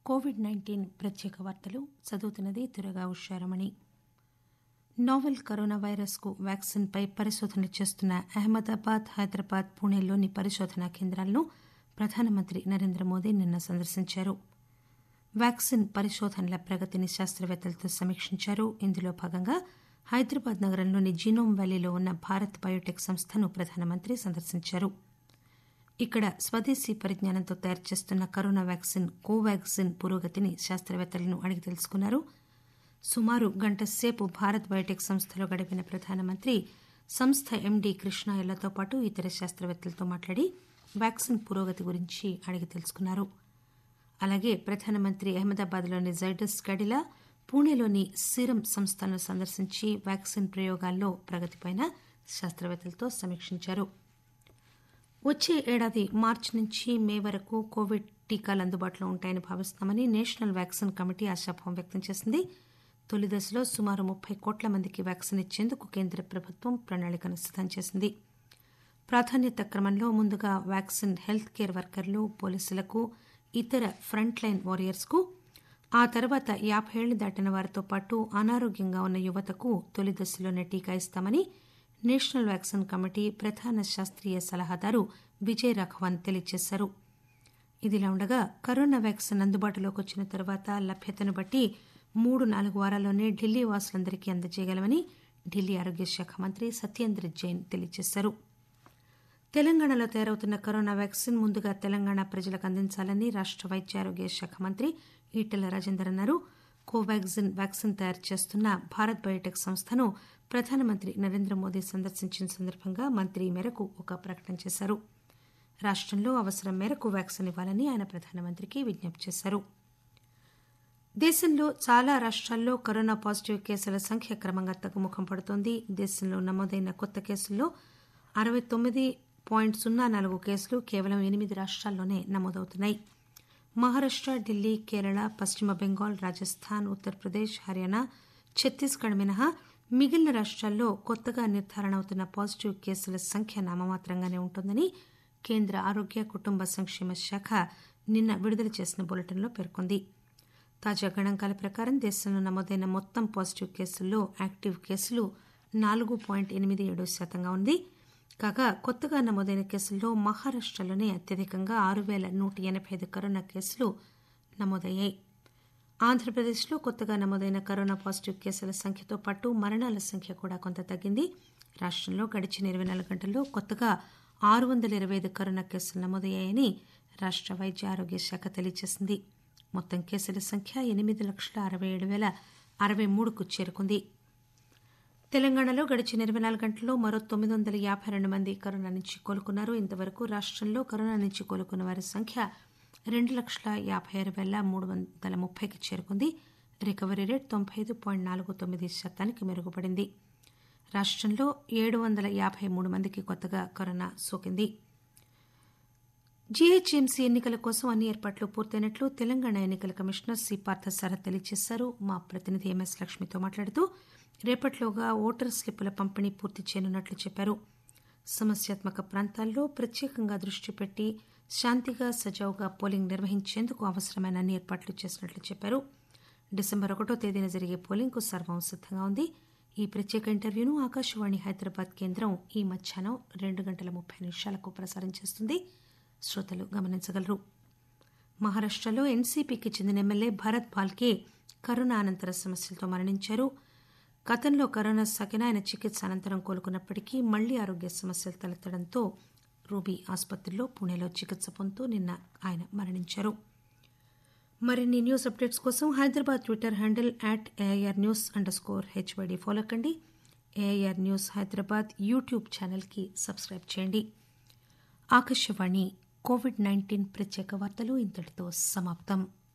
Covid nineteen ప్రత్యేక వార్తలు చదువుతున్నది Turaga Usharamani novel corona virus కు వ్యాక్సిన్ పై పరిశోధనలు చేస్తున్న అహ్మదాబాద్ హైదరాబాద్ పుణెలోని పరిశోధనా కేంద్రాలను ప్రధానమంత్రి నరేంద్ర మోదీ నిన్న సందర్శించారు వ్యాక్సిన్ పరిశోధనల ప్రగతిని శాస్త్రవేత్తలతో సమీక్షించారు ఇందులో భాగంగా హైదరాబాద్ నగరంలోని జీనోమ్ వ్యాలీలో ఉన్న భారత్ బయోటెక్ సంస్థను ప్రధానమంత్రి సందర్శించారు ఇక్కడ స్వదేశీ పరిజ్ఞానంతో తయారు చేస్తున్న కరోనా వ్యాక్సిన్ కోవాక్సిన్ పురోగతిని శాస్త్రవేత్తలను అడిగి తెలుసుకున్నారు సుమారు గంట సేపు భారత్ బయోటెక్ సంస్థలో గడిపిన ప్రధానమంత్రి సంస్థ ఎండీ కృష్ణాయలతో పాటు ఇతర శాస్త్రవేత్తలతో మాట్లాడి వ్యాక్సిన్ పురోగతి గురించి అడిగి తెలుసుకున్నారు అలాగే ప్రధానమంత్రి అహ్మదాబాద్లోని జైడస్ గడిలా పూణేలోని సీరం సంస్థలను సందర్శించి వ్యాక్సిన్ ప్రయోగాల్లో ప్రగతిపై శాస్త్రవేత్తలతో సమీక్షించారు వచ్చే ఏడాది మార్చి నుంచి మే వరకు కోవిడ్ టీకాలు అందుబాటులో ఉంటాయని భావిస్తున్నామని నేషనల్ వ్యాక్సిన్ కమిటీ ఆశాభావం వ్యక్తం చేసింది తొలి దశలో సుమారు ముప్పై కోట్ల మందికి వ్యాక్సిన్ ఇచ్చేందుకు కేంద్ర ప్రభుత్వం ప్రణాళికను సిద్దం చేసింది ప్రాధాన్యత క్రమంలో ముందుగా వ్యాక్సిన్ హెల్త్ కేర్ వర్కర్లు పోలీసులకు ఇతర ఫ్రంట్ లైన్ వారియర్స్ కు ఆ తర్వాత యాబై ఏళ్లు దాటిన వారితో పాటు అనారోగ్యంగా ఉన్న యువతకు తొలి దశలోనే టీకా ఇస్తామని నేషనల్ వ్యాక్సిన్ కమిటీ ప్రధాన శాస్త్రీయ సలహాదారు విజయ్ రాఘవన్ తెలియజేశారు ఇదిలా ఉండగా కరోనా వ్యాక్సిన్ అందుబాటులోకి వచ్చిన తర్వాత లభ్యతను బట్టి మూడు నాలుగు వారాల్లోనే ఢిల్లీ వాసులందరికీ అందజేయగలమని ఢిల్లీ ఆరోగ్య శాఖ మంత్రి సత్యేంద్ర జైన్ తెలియజేశారు తెలంగాణలో తయారవుతున్న కరోనా వ్యాక్సిన్ ముందుగా తెలంగాణ ప్రజలకు అందించాలని రాష్ట వైద్య ఆరోగ్య శాఖ మంత్రి ఈటెల రాజేందర్ అన్నారు కోవాక్సిన్ వ్యాక్సిన్ తయారు చేస్తున్న భారత్ బయోటెక్ సంస్థను ప్రధానమంత్రి నరేంద్ర మోదీ సందర్శించిన సందర్భంగా మంత్రి ఈ మేరకు ఒక ప్రకటన చేశారు రాష్టంలో అవసరం మేరకు వ్యాక్సిన్ ఇవ్వాలని ఆయన ప్రధానమంత్రికి విజ్ఞప్తి చేశారు దేశంలో చాలా రాష్ట్రాల్లో కరోనా పాజిటివ్ కేసుల సంఖ్య క్రమంగా తగ్గుముఖం పడుతోంది దేశంలో నమోదైన కొత్త కేసుల్లో అరవై తొమ్మిది పాయింట్ సున్నా నాలుగు కేసులు కేవలం ఎనిమిది రాష్ట్రాల్లోనే నమోదవుతున్నాయి మహారాష్ట ఢిల్లీ కేరళ పశ్చిమ బెంగాల్ రాజస్థాన్ ఉత్తరప్రదేశ్ హర్యానా ఛత్తీస్గఢ్ మినహా మిగిలిన రాష్ట్రాల్లో కొత్తగా నిర్ధారణ అవుతున్న పాజిటివ్ కేసుల సంఖ్య నామమాత్రంగానే ఉంటుందని కేంద్ర ఆరోగ్య కుటుంబ సంక్షేమ శాఖ నిన్న విడుదల చేసిన బులెటిన్లో పేర్కొంది తాజా గణాంకాల ప్రకారం దేశంలో నమోదైన మొత్తం పాజిటివ్ కేసుల్లో యాక్టివ్ కేసులు నాలుగు పాయింట్ ఎనిమిది ఏడు శాతంగా ఉంది కాగా కొత్తగా నమోదైన కేసుల్లో మహారాష్టలోనే అత్యధికంగా ఆరు పేల నూట ఎనబై ఐదు కరోనా కేసులు నమోదయ్యాయి ఆంధ్రప్రదేశ్లో కొత్తగా నమోదైన కరోనా పాజిటివ్ కేసుల సంఖ్యతో పాటు మరణాల సంఖ్య కూడా కొంత తగ్గింది రాష్టంలో గడిచిన ఇరవై నాలుగు గంటల్లో కొత్తగా ఆరు వందల ఇరవై ఐదు కరోనా కేసులు నమోదయ్యాయని రాష్ట వైద్య ఆరోగ్య శాఖ తెలియజేసింది మొత్తం కేసుల సంఖ్య ఎనిమిది లక్షల అరవై ఏడు పేల అరవై మూడుకు చేరుకుంది తెలంగాణలో గడిచిన ఇరవై నాలుగు గంటల్లో మరో తొమ్మిది వందల యాబై రెండు మంది కరోనా నుంచి కోలుకున్నారు ఇంతవరకు రాష్టంలో కరోనా నుంచి కోలుకున్న వారి సంఖ్య రెండు లక్షల యాబై ఆరు పేల మూడు వందల ముప్పైకి చేరుకుంది రికవరీ రేట్ తొంభై ఐదు పాయింట్ నాలుగు తొమ్మిది శాతానికి మెరుగుపడింది రాష్టంలో ఏడు వందల యాబై మూడు మందికి కొత్తగా కరోనా సోకింది జీహెచ్ఎంసీ ఎన్నికల కోసం అన్ని ఏర్పాట్లు పూర్తయినట్లు తెలంగాణ ఎన్నికల కమిషనర్ సి పార్థసారథి తెలియజేశారు మా ప్రతినిధి ఎంఎస్ లక్ష్మితో మాట్లాడుతూ రేపట్లోగా ఓటర్ స్లిప్పుల పంపిణీ పూర్తి చేయనున్నట్లు చెప్పారు సమస్యాత్మక ప్రాంతాల్లో ప్రత్యేకంగా దృష్టి పెట్టి శాంతిగా సజావుగా పోలింగ్ నిర్వహించేందుకు అవసరమైన అన్ని ఏర్పాట్లు చేసినట్లు చెప్పారు డిసెంబర్ ఒకటో తేదీన జరిగే పోలింగ్కు సర్వం సిద్దంగా ఉంది ఈ ప్రత్యేక ఇంటర్వ్యూను ఆకాశవాణి హైదరాబాద్ కేంద్రం ఈ మధ్యాహ్నం రెండు గంటల ముప్పై నిమిషాలకు ప్రసారం చేస్తుంది శ్రోతలు గమనించగలరు మహారాష్టలో ఎన్సీపీకి చెందిన ఎమ్మెల్యే భరత్ బాల్కే కరోనా అనంతర సమస్యలతో మరణించారు గతంలో కరోనా సోకిన ఆయన చికిత్స అనంతరం కోలుకున్నప్పటికీ మళ్లీ ఆరోగ్య సమస్యలు తలెత్తడంతో రూబీ ఆసుపత్రిలో పూణేలో చికిత్స పొందుతూ నిన్న ఆయన మరణించారు మరిన్ని న్యూస్ అప్డేట్స్ కోసం Hyderabad Twitter handle at AIR news underscore HYD follow కండి ఏఐఆర్ న్యూస్ హైదరాబాద్ యూట్యూబ్ ఛానల్కి సబ్స్క్రైబ్ చేయండి ఆకాశవాణి కోవిడ్ నైన్టీన్ ప్రత్యేక వార్తలు ఇంతటితో సమాప్తం